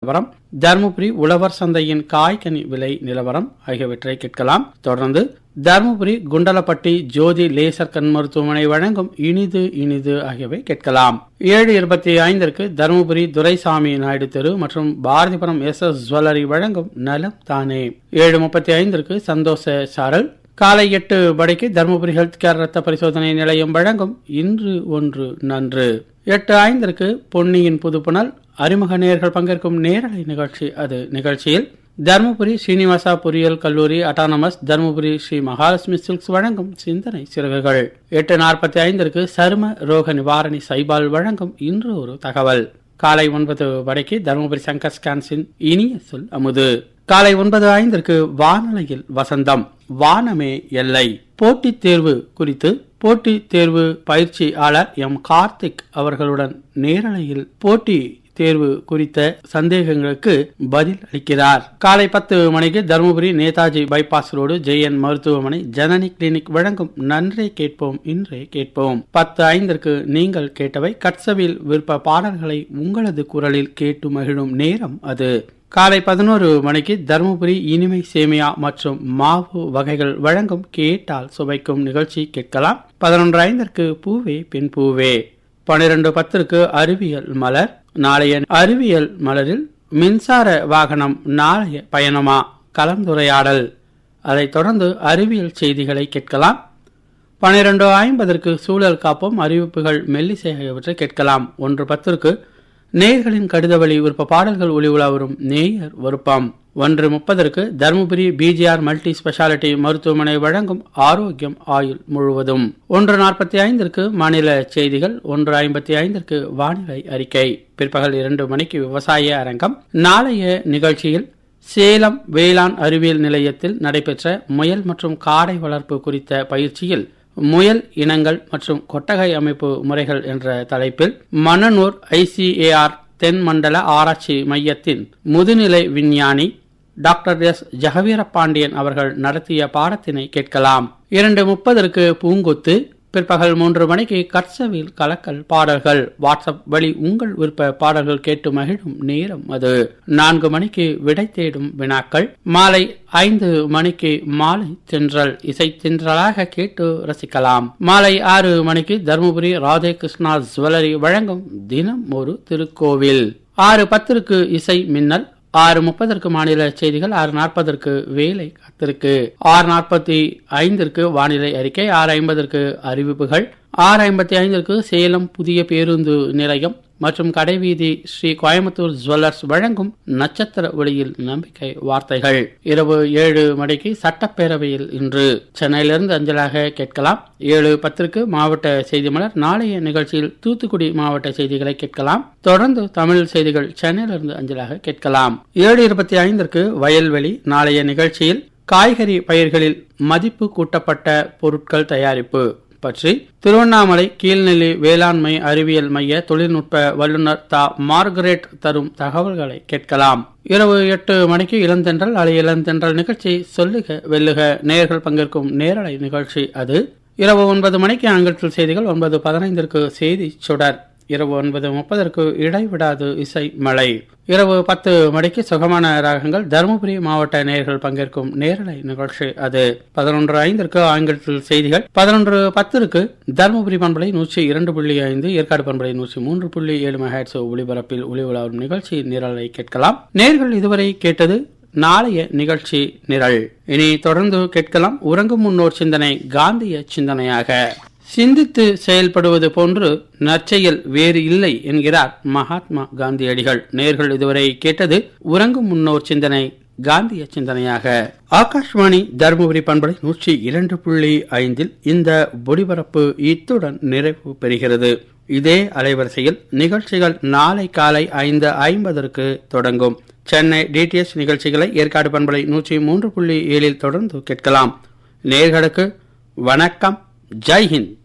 நிலவரம் தருமபுரி உழவர் சந்தையின் காய்கனி விலை நிலவரம் ஆகியவற்றை கேட்கலாம் தொடர்ந்து தருமபுரி குண்டலப்பட்டி ஜோதி லேசர் கண் மருத்துவமனை வழங்கும் இனிது இனிது ஆகியவை கேட்கலாம் ஏழு இருபத்தி ஐந்திற்கு தருமபுரி துரைசாமி நாயுடு தெரு மற்றும் பாரதிபுரம் எஸ் எஸ் ஜுவல்லரி வழங்கும் நலம் தானே ஏழு முப்பத்தி ஐந்திற்கு சந்தோஷ சாரல் காலை எட்டு மணிக்கு தருமபுரி ஹெல்த் கேர் ரத்த பரிசோதனை நிலையம் வழங்கும் இன்று ஒன்று நன்று எட்டு ஐந்திற்கு பொன்னியின் புதுப்புணல் அறிமுக நேயர்கள் பங்கேற்கும் நேரலை நிகழ்ச்சி அது நிகழ்ச்சியில் தருமபுரி ஸ்ரீனிவாசா பொறியியல் கல்லூரி அட்டானமஸ் தருமபுரி ஸ்ரீ மகாலட்சுமி சில்க்ஸ் வழங்கும் சிந்தனை சிறகுகள் எட்டு நாற்பத்தி ஐந்திற்கு சரும ரோக நிவாரணி சைபால் வழங்கும் இன்று ஒரு தகவல் காலை ஒன்பது மணிக்கு தருமபுரி சங்கர் ஸ்கான்ஸின் இனிய சொல் அமுது காலை ஒன்பது ஐந்திற்கு வானொலியில் வசந்தம் வானமே எல்லை போட்டித் தேர்வு குறித்து போட்டித் தேர்வு பயிற்சியாளர் எம் கார்த்திக் அவர்களுடன் நேரலையில் போட்டி தேர்வு குறித்த சந்தேகங்களுக்கு பதில் அளிக்கிறார் காலை பத்து மணிக்கு தருமபுரி நேதாஜி பைபாஸ் ரோடு ஜெயன் மருத்துவமனை ஜனனி கிளினிக் வழங்கும் நன்றே கேட்போம் இன்றே கேட்போம் பத்து ஐந்திற்கு நீங்கள் கேட்டவை கட்சவில் விருப்ப பாடல்களை உங்களது குரலில் கேட்டு மகிழும் நேரம் அது காலை பதினோரு மணிக்கு தருமபுரி இனிமை சேமியா மற்றும் மாவு வகைகள் வழங்கும் கேட்டால் சுவைக்கும் நிகழ்ச்சி கேட்கலாம் பதினொன்று ஐந்திற்கு பூவே பெண் பூவே பனிரெண்டு பத்திற்கு அறிவியல் மலர் நாளைய அறிவியல் மலரில் மின்சார வாகனம் நாளைய பயணமா கலந்துரையாடல் அதைத் தொடர்ந்து அறிவியல் செய்திகளை கேட்கலாம் பனிரெண்டு ஐம்பதற்கு சூழல் காப்போம் அறிவிப்புகள் மெல்லிசை ஆகியவற்றை கேட்கலாம் ஒன்று பத்திற்கு நேயர்களின் கடிதவழி விருப்ப பாடல்கள் ஒளி உலா வரும் நேயர் விருப்பம் ஒன்று முப்பதற்கு தருமபுரி பிஜிஆர் மல்டி ஸ்பெஷாலிட்டி மருத்துவமனை வழங்கும் ஆரோக்கியம் ஆயுள் முழுவதும் ஒன்று நாற்பத்தி ஐந்திற்கு மாநில செய்திகள் ஒன்று ஐம்பத்தி ஐந்திற்கு வானிலை அறிக்கை பிற்பகல் இரண்டு மணிக்கு விவசாய அரங்கம் நாளைய நிகழ்ச்சியில் சேலம் வேளாண் அறிவியல் நிலையத்தில் நடைபெற்ற முயல் மற்றும் காடை வளர்ப்பு குறித்த பயிற்சியில் முயல் இனங்கள் மற்றும் கொட்டகை அமைப்பு முறைகள் என்ற தலைப்பில் மணனூர் ஐசிஏஆர் தென் மண்டல ஆராய்ச்சி மையத்தின் முதுநிலை விஞ்ஞானி டாக்டர் எஸ் ஜஹவீர பாண்டியன் அவர்கள் நடத்திய பாடத்தினை கேட்கலாம் இரண்டு முப்பதற்கு பூங்கொத்து பிற்பகல் மூன்று மணிக்கு கட்சவில் கலக்கல் பாடல்கள் வாட்ஸ்அப் வழி உங்கள் விருப்ப பாடல்கள் கேட்டு மகிழும் நேரம் அது நான்கு மணிக்கு விடை தேடும் வினாக்கள் மாலை ஐந்து மணிக்கு மாலை தென்றல் இசை தென்றலாக கேட்டு ரசிக்கலாம் மாலை ஆறு மணிக்கு தருமபுரி ராதே கிருஷ்ணா ஜுவல்லரி வழங்கும் தினம் ஒரு திருக்கோவில் ஆறு பத்திற்கு இசை மின்னல் ஆறு முப்பதற்கு மாநில செய்திகள் ஆறு நாற்பதற்கு வேலை காத்திருக்கு ஆறு நாற்பத்தி ஐந்திற்கு வானிலை அறிக்கை ஆறு ஐம்பதற்கு அறிவிப்புகள் ஆறு ஐம்பத்தி ஐந்திற்கு சேலம் புதிய பேருந்து நிலையம் மற்றும் கடைவீதி ஸ்ரீ கோயம்புத்தூர் ஜுவல்லர்ஸ் வழங்கும் நட்சத்திர ஒளியில் நம்பிக்கை வார்த்தைகள் இரவு ஏழு மணிக்கு சட்டப்பேரவையில் இன்று சென்னையிலிருந்து அஞ்சலாக கேட்கலாம் ஏழு பத்திற்கு மாவட்ட செய்தி மலர் நாளைய நிகழ்ச்சியில் தூத்துக்குடி மாவட்ட செய்திகளை கேட்கலாம் தொடர்ந்து தமிழ் செய்திகள் சென்னையிலிருந்து அஞ்சலாக கேட்கலாம் ஏழு இருபத்தி ஐந்திற்கு வயல்வெளி நாளைய நிகழ்ச்சியில் காய்கறி பயிர்களில் மதிப்பு கூட்டப்பட்ட பொருட்கள் தயாரிப்பு பற்றி திருவண்ணாமலை கீழ்நிலை வேளாண்மை அறிவியல் மைய தொழில்நுட்ப வல்லுநர் தா மார்கரெட் தரும் தகவல்களை கேட்கலாம் இரவு எட்டு மணிக்கு இளந்தென்றல் அலை இளந்தென்றல் நிகழ்ச்சி சொல்லுக வெல்லுக நேயர்கள் பங்கேற்கும் நேரலை நிகழ்ச்சி அது இரவு ஒன்பது மணிக்கு ஆங்கிலத்தில் செய்திகள் ஒன்பது பதினைந்திற்கு செய்தி சுடர் இரவு ஒன்பது முப்பதற்கு இடைவிடாது இசை மழை இரவு பத்து மணிக்கு சுகமான ராகங்கள் தருமபுரி மாவட்ட நேயர்கள் பங்கேற்கும் நேரலை நிகழ்ச்சி அது பதினொன்று ஐந்திற்கு ஆங்கிலத்தில் செய்திகள் பதினொன்று பத்திற்கு தருமபுரி பண்பலை நூற்றி இரண்டு புள்ளி ஐந்து ஏற்காடு பண்பலை நூற்றி மூன்று புள்ளி ஏழு மெகாட்ஸ் ஒளிபரப்பில் ஒளி உலாவும் நிகழ்ச்சி நிரலை கேட்கலாம் நேர்கள் இதுவரை கேட்டது நாளைய நிகழ்ச்சி நிரல் இனி தொடர்ந்து கேட்கலாம் உறங்கும் முன்னோர் சிந்தனை காந்திய சிந்தனையாக சிந்தித்து செயல்படுவது போன்று நற்செயல் வேறு இல்லை என்கிறார் மகாத்மா காந்தியடிகள் நேர்கள் இதுவரை கேட்டது உறங்கும் முன்னோர் சிந்தனை காந்திய சிந்தனையாக ஆகாஷ்வாணி தருமபுரி பண்பலை நூற்றி இரண்டு புள்ளி ஐந்தில் இந்த ஒளிபரப்பு இத்துடன் நிறைவு பெறுகிறது இதே அலைவரிசையில் நிகழ்ச்சிகள் நாளை காலை ஐந்து ஐம்பதற்கு தொடங்கும் சென்னை டிடிஎஸ் நிகழ்ச்சிகளை ஏற்காடு பண்பலை நூற்றி மூன்று புள்ளி ஏழில் தொடர்ந்து கேட்கலாம் நேர்களுக்கு வணக்கம் ஜெய்ஹிந்த்